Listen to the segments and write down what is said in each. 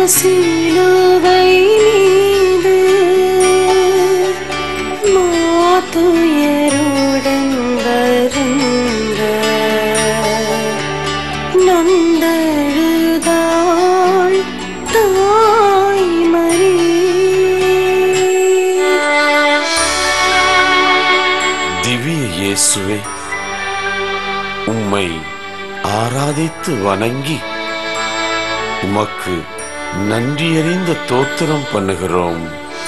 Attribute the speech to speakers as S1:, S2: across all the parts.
S1: சிலுவை மீது மாத்துயருடன் வருந்த நொந்தழுதாள் தாய்மறி
S2: திவ்ய இயேசுவே உம்மை ஆராதித்து வணங்கி உமக்கு நன்றியறிந்த தோத்திரம் பண்ணுகிறோம்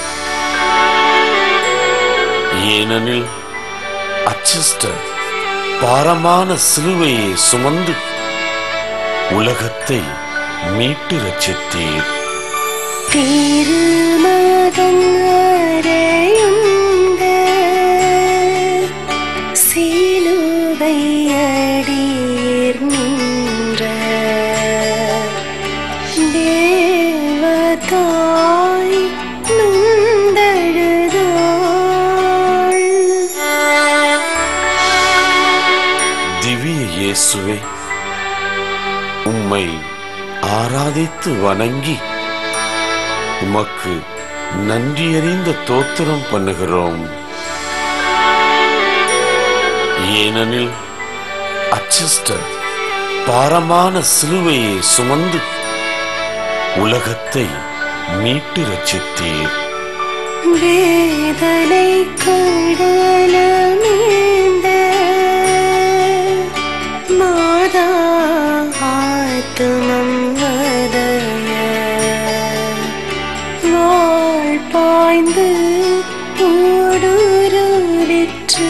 S2: ஏனெனில் அச்சஸ்டர் பாரமான சிலுவையை சுமந்து உலகத்தை மீட்டு ரட்சித்தீர்
S1: திருமகன் அறையுண்ட சிலுவை அடியேர் நின்ற தேவதாய் நொந்தழுதாள்
S2: திவ்ய இயேசுவே உம்மை ஆராதித்து வணங்கி உமக்கு நன்றியறிந்த தோத்திரம் பண்ணுகிறோம் ஏனெனில் அச்சஸ்டர் பாரமான சிலுவையை சுமந்து உலகத்தை மீட்டு ரட்சித்தீர்
S1: வேதனை கடலமேந்த மாதா ஆத்துமம் வதய வாழ் பாய்ந்து ஊடுருவிற்று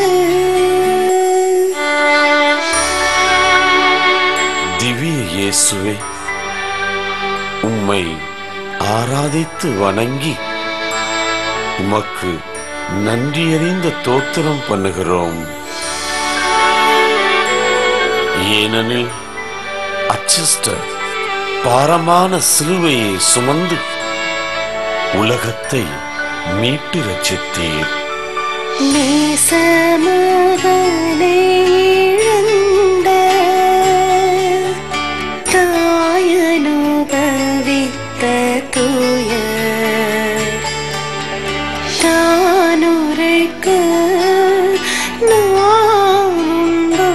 S2: திவ்ய இயேசுவே உம்மை ஆராதித்து வணங்கி உமக்கு நன்றியறிந்த தோத்திரம் பண்ணுகிறோம் ஏனெனில் அச்சஸ்டர் பாரமான சிலுவையை சுமந்து உலகத்தை மீட்டு ரட்சித்தீர்
S1: நேசமகனை இழந்த தாயனுபவித்த தூய தானுரைக்க நாமுண்டோ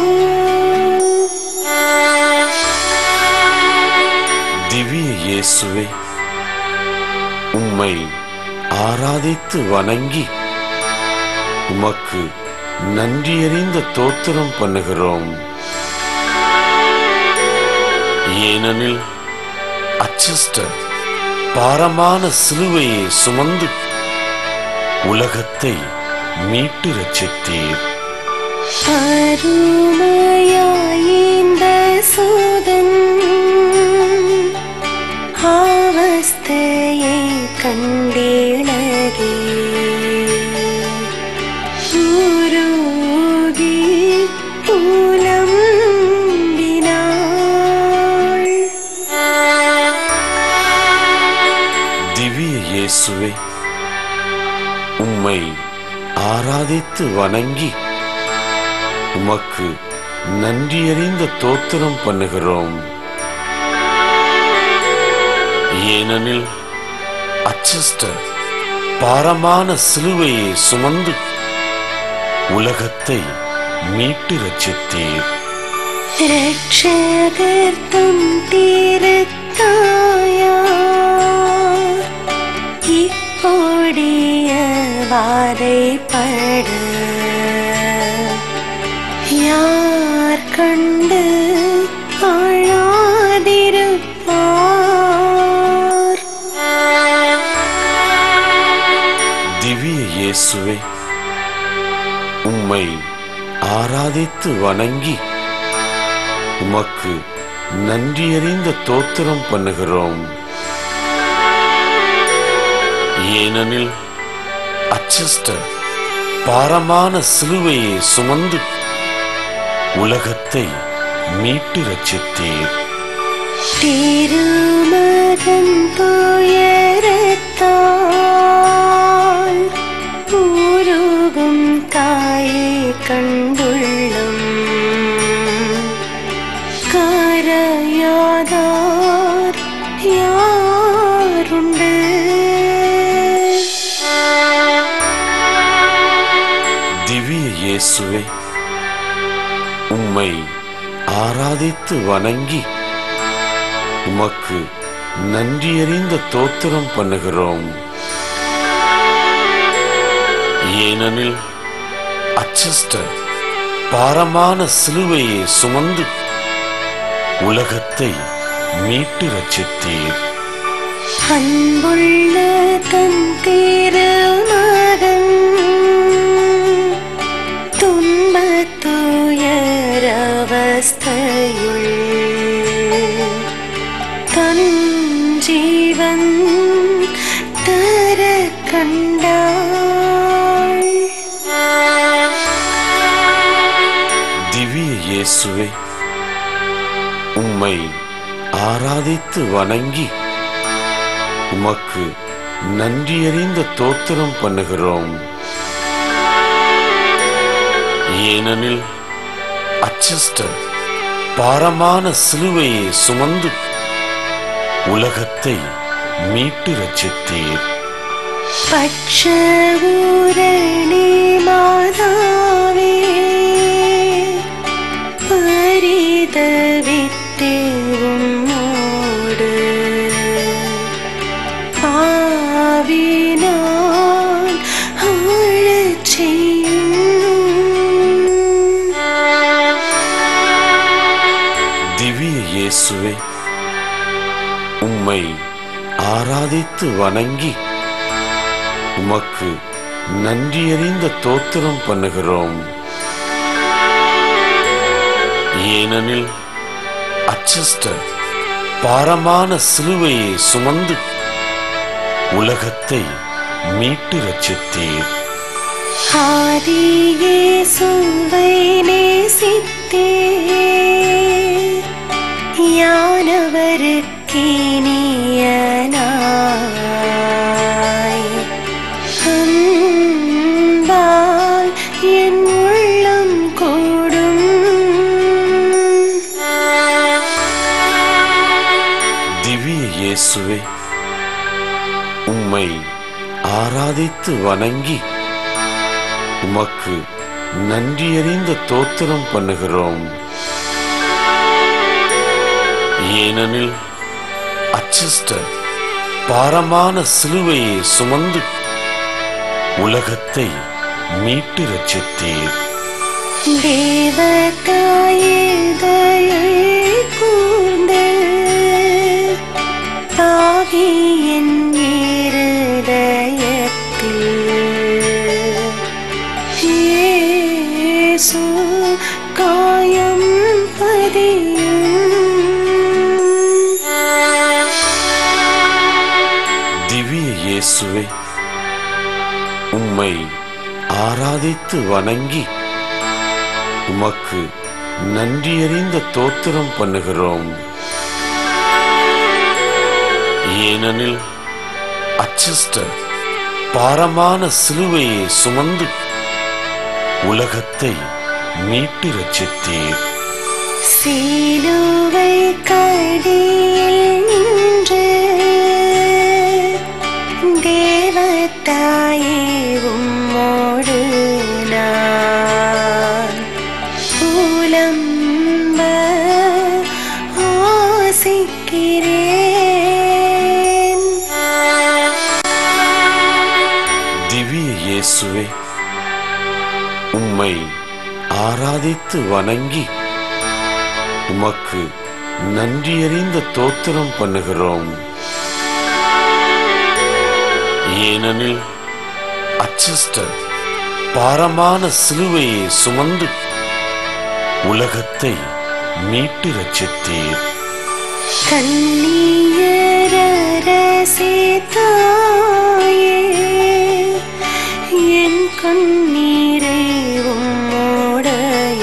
S2: திவ்ய இயேசுவே உம்மை ஆராதித்து வணங்கி உமக்கு நன்றியறிந்த தோத்திரம் பண்ணுகிறோம் ஏனெனில் அச்சஸ்டர் பாரமான சிலுவையை சுமந்து உலகத்தை மீட்டு ரட்சித்தீர்
S1: அருமையாயிந்த சோதன் அவஸ்தையை கண்டிழகே உருகி புலம்பினாள்
S2: திவ்ய இயேசுவே உம்மை ஆராதித்து வணங்கி உமக்கு நன்றியறிந்த தோத்திரம் பண்ணுகிறோம் ஏனெனில் அச்சஸ்டர் பாரமான சிலுவையை சுமந்து உலகத்தை மீட்டு ரட்சித்தீர்
S1: ரட்சகர் தம் திருத்தாயார் இப்பொடிய வாதைப்பட யார் கண்டு அழாதிருப்பார்
S2: திவ்ய இயேசுவே உம்மை ஆராதித்து வணங்கி உமக்கு நன்றியறிந்த தோத்திரம் பண்ணுகிறோம் ஏனெனில் அச்சஸ்டர் பாரமான சிலுவையை சுமந்து உலகத்தை மீட்டு ரட்சித்தீர்
S1: திருமகன் துயரத்தால் உருகும் தாயை கண்டுள்ளம் கரையாதார் யார்
S2: இயேசுவே உம்மை ஆராதித்து வணங்கி உமக்கு நன்றியறிந்த தோத்திரம் பண்ணுகிறோம் ஏனெனில் அச்சஸ்டர் பாரமான சிலுவையை சுமந்து உலகத்தை மீட்டு ரட்சித்தீர்
S1: அன்புள்ள தன் திருமகன் துன்பத்துயரவஸ்தையுள் தன் ஜீவன் தர கண்டாள்
S2: திவ்ய இயேசுவே உம்மை ஆராதித்து வணங்கி உமக்கு நன்றியறிந்த தோத்திரம் பண்ணுகிறோம் ஏனெனில் அச்சஸ்டர் பாரமான சிலுவையை சுமந்து உலகத்தை மீட்டு ரட்சித்தீர்
S1: பட்சபூரணி மாதாவே பரிதவித்தே உம்மோடு பாவினான் ஆழச் செய்யும்
S2: திவ்ய இயேசுவே உம்மை ஆராதித்து வணங்கி உமக்கு நன்றியறிந்த தோத்திரம் பண்ணுகிறோம் ஏனெனில் அச்சஸ்டர் பாரமான சிலுவையை சுமந்து உலகத்தை மீட்டு ரட்சித்தீர்
S1: ஆதியே சுவை நேசித்தே யானவருக்கினியனாய் அன்பால் என் உள்ளம் கூடும்
S2: திவ்ய இயேசுவே உம்மை ஆராதித்து வணங்கி உமக்கு நன்றியறிந்த தோத்திரம் பண்ணுகிறோம் ஏனெனில் அச்சஸ்டர் பாரமான சிலுவையை சுமந்து உலகத்தை மீட்டு ரட்சித்தீர்
S1: தேவதாயே தயை கூர்ந்து பாவியின் இருதயத்தில் இயேசு காயம் பதியும்
S2: திவ்ய இயேசுவே உம்மை ஆராதித்து வணங்கி உமக்கு நன்றியறிந்த தோத்திரம் பண்ணுகிறோம் ஏனெனில் அச்சஸ்டர் பாரமான சிலுவையை சுமந்து உலகத்தை மீட்டு ரட்சித்தீர்
S1: சிலுவை கடியில் நின்று தேவத்தாயே உம்மோடு நான் புலம்ப ஆசிக்கிறேன்
S2: திவ்ய இயேசுவே உம்மை ஆராதித்து வணங்கி உமக்கு நன்றியறிந்த தோத்திரம் பண்ணுகிறோம் ஏனெனில் அச்சஸ்டர் பாரமான சிலுவையை சுமந்து உலகத்தை மீட்டு ரட்சித்தீர்
S1: கண்ணீரரசே தாயே என் கண்ணீரை உம்மோடைய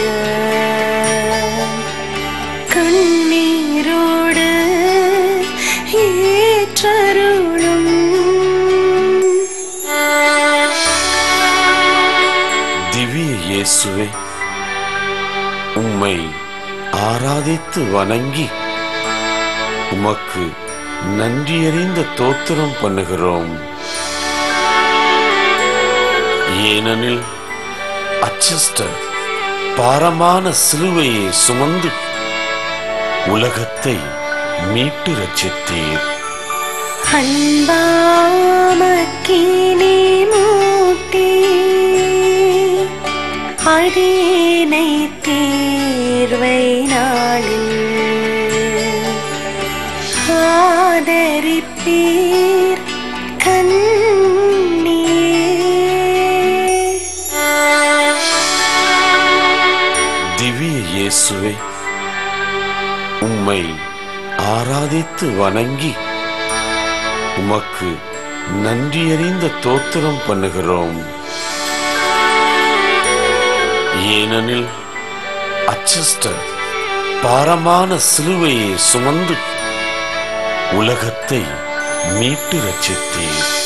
S1: கண்ணீரோடு ஏற்றருளும்
S2: திவ்ய இயேசுவே உம்மை ஆராதித்து வணங்கி உமக்கு நன்றியறிந்த தோத்திரம் பண்ணுகிறோம் ஏனெனில் அச்சஸ்டர் பாரமான சிலுவையை சுமந்து உலகத்தை மீட்டு ரட்சித்தீர்
S1: அன்பாமக்கினி மூட்டி அடியினை தீர்வை நாளில் ஆதரிப்பீர் கண்ணீர்
S2: திவ்ய இயேசுவே உம்மை ஆராதித்து வணங்கி உமக்கு நன்றியறிந்த தோத்திரம் பண்ணுகிறோம் ஏனெனில் அச்சஸ்டர் பாரமான சிலுவையை சுமந்து உலகத்தை மீட்டு ரட்சித்தீர்